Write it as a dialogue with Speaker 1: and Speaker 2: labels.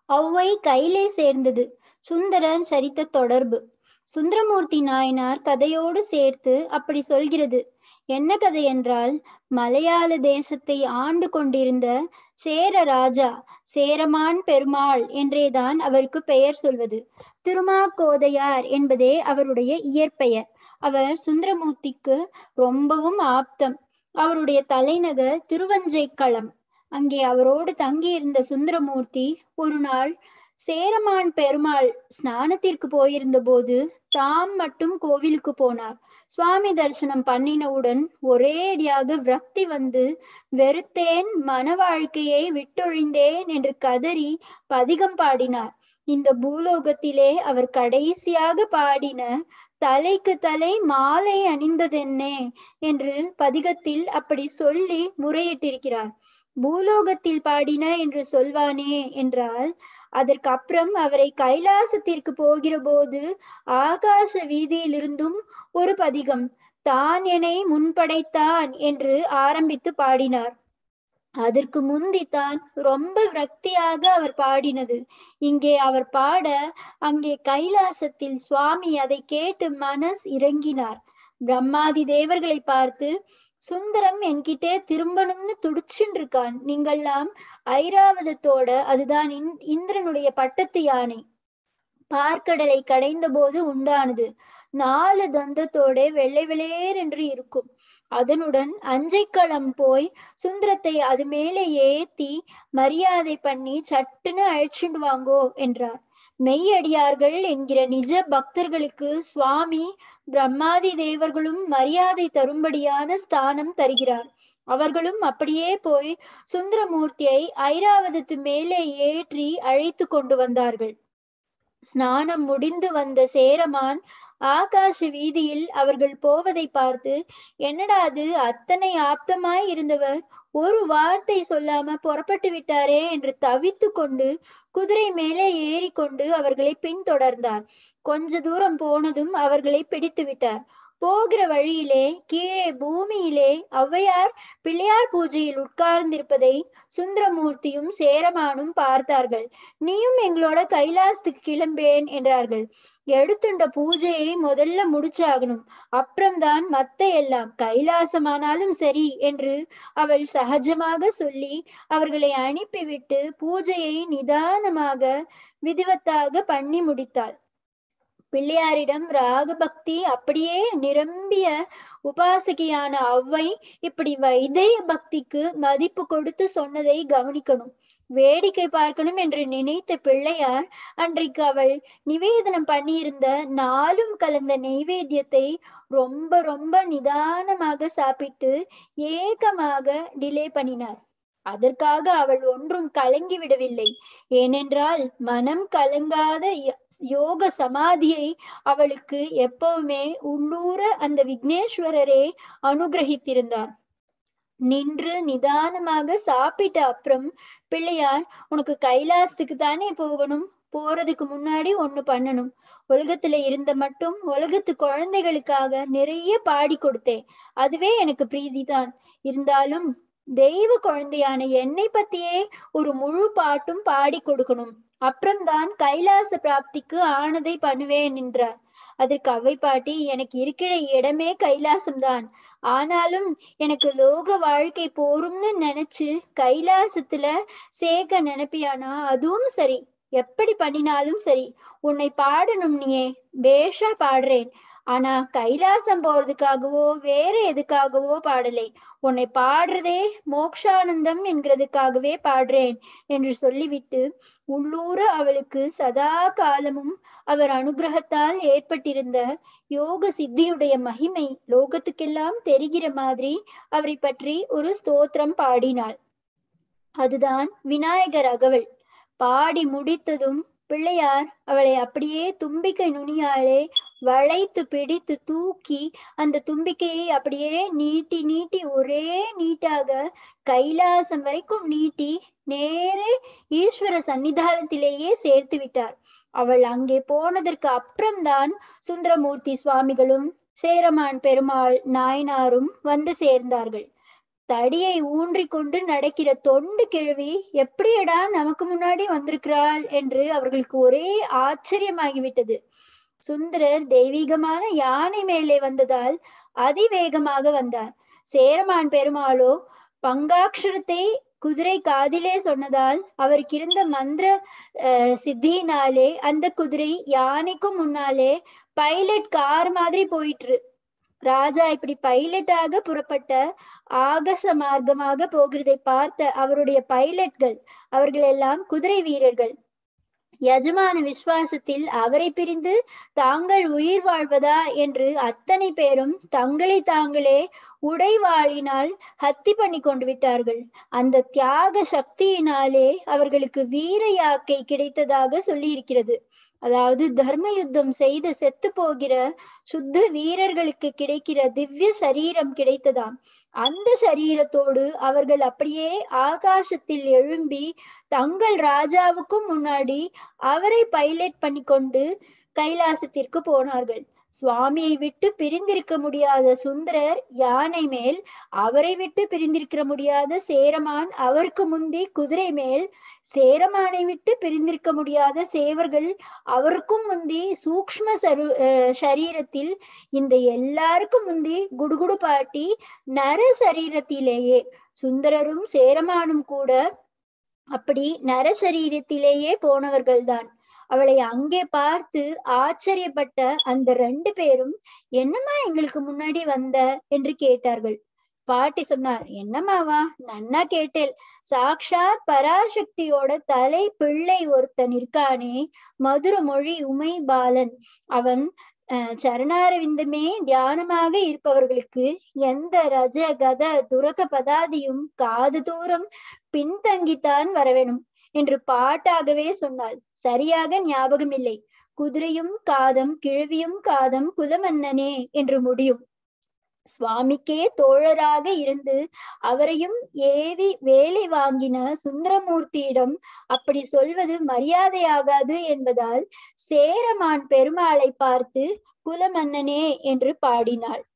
Speaker 1: ஔவை கையிலே சேர்ந்தது சுந்தரர் சரித்த தொடர்பு சுந்தரமூர்த்தி நாயனார் கதையோடு சேர்த்து அப்படி சொல்கிறது என்ன கதை என்றால் மலையாள தேசத்தை ஆண்டு கொண்டிருந்த சேர ராஜா சேரமான் பெருமாள் என்றேதான் அவருக்கு பெயர் சொல்வது திருமாக்கோதையார் என்பதே அவருடைய இயற்பெயர் அவர் சுந்தரமூர்த்திக்கு ரொம்பவும் ஆப்தம் அவருடைய தலைநகர் திருவஞ்சைக்களம் அங்கே அவரோடு தங்கியிருந்த சுந்தரமூர்த்தி ஒரு நாள் சேரமான் பெருமாள் ஸ்நானத்திற்கு போயிருந்த போது தாம் மட்டும் கோவிலுக்கு போனார் சுவாமி தரிசனம் பண்ணினவுடன் ஒரேடியாக விரக்தி வந்து வெறுத்தேன் மன வாழ்க்கையை விட்டொழிந்தேன் என்று கதறி பதிகம் பாடினார் இந்த பூலோகத்திலே அவர் கடைசியாக பாடின தலைக்கு தலை மாலை அணிந்ததென்னே என்று பதிகத்தில் அப்படி சொல்லி முறையிட்டிருக்கிறார் பூலோகத்தில் பாடின என்று சொல்வானே என்றால் அதற்கு அப்புறம் அவரை கைலாசத்திற்கு போகிற போது ஆகாச வீதியிலிருந்தும் ஒரு பதிகம் தான் என்னை முன்படைத்தான் என்று ஆரம்பித்து பாடினார் அதற்கு முந்தித்தான் ரொம்ப விரக்தியாக அவர் பாடினது இங்கே அவர் பாட அங்கே கைலாசத்தில் சுவாமி அதை கேட்டு மனஸ் இறங்கினார் பிரம்மாதி தேவர்களை பார்த்து சுந்தரம் என்கிட்டே திரும்பணும்னு துடிச்சுன்னு இருக்கான் நீங்கள்லாம் ஐராவதத்தோட அதுதான் இந்திரனுடைய பட்டத்து யானை பார்க்கடலை கடைந்த போது உண்டானது நாலு தந்தத்தோட வெள்ளை வெளேர் என்று இருக்கும் அதனுடன் அஞ்சைக்களம் போய் சுந்தரத்தை அது மேலே ஏத்தி மரியாதை பண்ணி சட்டுன்னு அழைச்சிட்டு வாங்கோ என்றார் மெய்யடியார்கள் என்கிற நிஜ பக்தர்களுக்கு சுவாமி பிரம்மாதி தேவர்களும் மரியாதை தரும்படியான ஸ்தானம் தருகிறார் அவர்களும் அப்படியே போய் சுந்தரமூர்த்தியை ஐராவதத்து மேலே ஏற்றி அழைத்து கொண்டு வந்தார்கள் ஸ்நானம் முடிந்து வந்த சேரமான் ஆகாஷ வீதியில் அவர்கள் போவதை பார்த்து என்னடா அது அத்தனை ஆப்தமாய் இருந்தவர் ஒரு வார்த்தை சொல்லாம புறப்பட்டு விட்டாரே என்று தவித்து கொண்டு குதிரை மேலே ஏறிக்கொண்டு அவர்களை பின்தொடர்ந்தார் கொஞ்ச தூரம் போனதும் அவர்களை பிடித்து விட்டார் போகிற வழியிலே கீழே பூமியிலே ஔவையார் பிள்ளையார் பூஜையில் உட்கார்ந்திருப்பதை சுந்தரமூர்த்தியும் சேரமானும் பார்த்தார்கள் நீயும் எங்களோட கைலாசத்துக்கு கிளம்பேன் என்றார்கள் எடுத்துண்ட பூஜையை முதல்ல முடிச்சாகணும் அப்புறம்தான் மத்த எல்லாம் கைலாசமானாலும் சரி என்று அவள் சகஜமாக சொல்லி அவர்களை அனுப்பிவிட்டு பூஜையை நிதானமாக விதிவத்தாக பண்ணி முடித்தாள் பிள்ளையாரிடம் ராகபக்தி அப்படியே நிரம்பிய உபாசகியான ஔவை இப்படி வைதய பக்திக்கு மதிப்பு கொடுத்து சொன்னதை கவனிக்கணும் வேடிக்கை பார்க்கணும் என்று நினைத்த பிள்ளையார் அன்றைக்கு அவள் நிவேதனம் பண்ணியிருந்த நாளும் கலந்த நெய்வேத்தியத்தை ரொம்ப ரொம்ப நிதானமாக சாப்பிட்டு ஏகமாக டிலே பண்ணினார் அதற்காக அவள் ஒன்றும் கலங்கி விடவில்லை ஏனென்றால் மனம் கலங்காத யோக சமாதியை அவளுக்கு எப்பவுமே உள்ளூர அந்த விக்னேஸ்வரரே அனுகிரகித்திருந்தார் நின்று நிதானமாக சாப்பிட்ட அப்புறம் பிள்ளையார் உனக்கு கைலாசத்துக்கு தானே போகணும் போறதுக்கு முன்னாடி ஒண்ணு பண்ணணும் உலகத்துல இருந்த மட்டும் உலகத்து குழந்தைகளுக்காக நிறைய பாடி கொடுத்தேன் அதுவே எனக்கு பிரீதிதான் இருந்தாலும் தெய்வ குழந்தையான என்னை பத்தியே ஒரு முழு பாட்டும் பாடி கொடுக்கணும் அப்புறம்தான் கைலாச பிராப்திக்கு ஆனதை பண்ணுவேன் என்றார் அதற்கு அவை பாட்டி எனக்கு இருக்கிற இடமே கைலாசம்தான் ஆனாலும் எனக்கு லோக வாழ்க்கை போரும்னு நினைச்சு கைலாசத்துல சேர்க்க நினைப்பியானா அதுவும் சரி எப்படி பண்ணினாலும் சரி உன்னை பாடணும் நீயே பேஷா பாடுறேன் ஆனா கைலாசம் போறதுக்காகவோ வேற எதுக்காகவோ பாடலை உன்னை பாடுறதே மோக்ஷானந்தம் என்கிறதுக்காகவே பாடுறேன் என்று சொல்லிவிட்டு உள்ளூர அவளுக்கு சதா காலமும் அவர் அனுகிரகத்தால் ஏற்பட்டிருந்த யோக சித்தியுடைய மகிமை லோகத்துக்கெல்லாம் தெரிகிற மாதிரி அவரை பற்றி ஒரு ஸ்தோத்திரம் பாடினாள் அதுதான் விநாயகர் அகவல் பாடி முடித்ததும் பிள்ளையார் அவளை அப்படியே தும்பிக்கை நுனியாலே வளைத்து பிடித்து தூக்கி அந்த தும்பிக்கையை அப்படியே நீட்டி நீட்டி ஒரே நீட்டாக கைலாசம் வரைக்கும் நீட்டி நேரே ஈஸ்வர சன்னிதானத்திலேயே சேர்த்து விட்டார் அவள் அங்கே போனதற்கு அப்புறம்தான் சுந்தரமூர்த்தி சுவாமிகளும் சேரமான் பெருமாள் நாயனாரும் வந்து சேர்ந்தார்கள் தடியை ஊன்றி கொண்டு நடக்கிற தொண்டு கிழவி எப்படியடா நமக்கு முன்னாடி வந்திருக்கிறாள் என்று அவர்களுக்கு ஒரே ஆச்சரியமாகிவிட்டது சுந்தரர் தெய்வீகமான யானை மேலே வந்ததால் அதிவேகமாக வந்தார் சேரமான் பெருமாளோ பங்காட்சரத்தை குதிரை காதிலே சொன்னதால் அவருக்கு இருந்த மந்திர அஹ் சித்தியினாலே அந்த குதிரை யானைக்கும் முன்னாலே பைலட் கார் மாதிரி போயிற்று ராஜா இப்படி பைலட்டாக புறப்பட்ட ஆகாச மார்க்கமாக போகிறதை பார்த்த அவருடைய பைலட்கள் அவர்கள் எல்லாம் குதிரை வீரர்கள் யஜமான விசுவாசத்தில் அவரை பிரிந்து தாங்கள் உயிர் வாழ்வதா என்று அத்தனை பேரும் தங்களை தாங்களே உடைவாளினால் ஹத்தி பண்ணி கொண்டு விட்டார்கள் அந்த தியாக சக்தியினாலே அவர்களுக்கு வீர யாக்கை கிடைத்ததாக சொல்லி இருக்கிறது அதாவது தர்ம யுத்தம் செய்து செத்து போகிற சுத்த வீரர்களுக்கு கிடைக்கிற திவ்ய சரீரம் கிடைத்ததாம் அந்த சரீரத்தோடு அவர்கள் அப்படியே ஆகாசத்தில் எழும்பி தங்கள் ராஜாவுக்கும் முன்னாடி அவரை பைலட் பண்ணி கொண்டு கைலாசத்திற்கு போனார்கள் சுவாமியை விட்டு பிரிந்திருக்க முடியாத சுந்தரர் யானை மேல் அவரை விட்டு பிரிந்திருக்க முடியாத சேரமான் அவருக்கு முந்தி குதிரை மேல் சேரமானை விட்டு பிரிந்திருக்க முடியாத சேவர்கள் அவருக்கும் முந்தி சூக்ம சரு சரீரத்தில் இந்த எல்லாருக்கும் முந்தி குடுகுடு பாட்டி நர சரீரத்திலேயே சுந்தரரும் சேரமானும் கூட அப்படி நர சரீரத்திலேயே போனவர்கள்தான் அவளை அங்கே பார்த்து ஆச்சரியப்பட்ட அந்த ரெண்டு பேரும் என்னம்மா எங்களுக்கு முன்னாடி வந்த என்று கேட்டார்கள் பாட்டி சொன்னார் என்னம்மாவா நன்னா கேட்டேல் சாக்ஷாத் பராசக்தியோட தலை பிள்ளை ஒருத்தன் இருக்கானே மதுர மொழி உமை பாலன் அவன் சரணாரவிந்தமே தியானமாக இருப்பவர்களுக்கு எந்த ரஜ கத துரக பதாதியும் காது தூரம் பின்தங்கித்தான் வரவேணும் என்று பாட்டாகவே சொன்னாள் சரியாக ஞாபகம் இல்லை குதிரையும் காதம் கிழவியும் காதம் குலமன்னனே என்று முடியும் சுவாமிக்கே தோழராக இருந்து அவரையும் ஏவி வேலை வாங்கின சுந்தரமூர்த்தியிடம் அப்படி சொல்வது மரியாதையாகாது என்பதால் சேரமான் பெருமாளை பார்த்து குலமன்னனே என்று பாடினாள்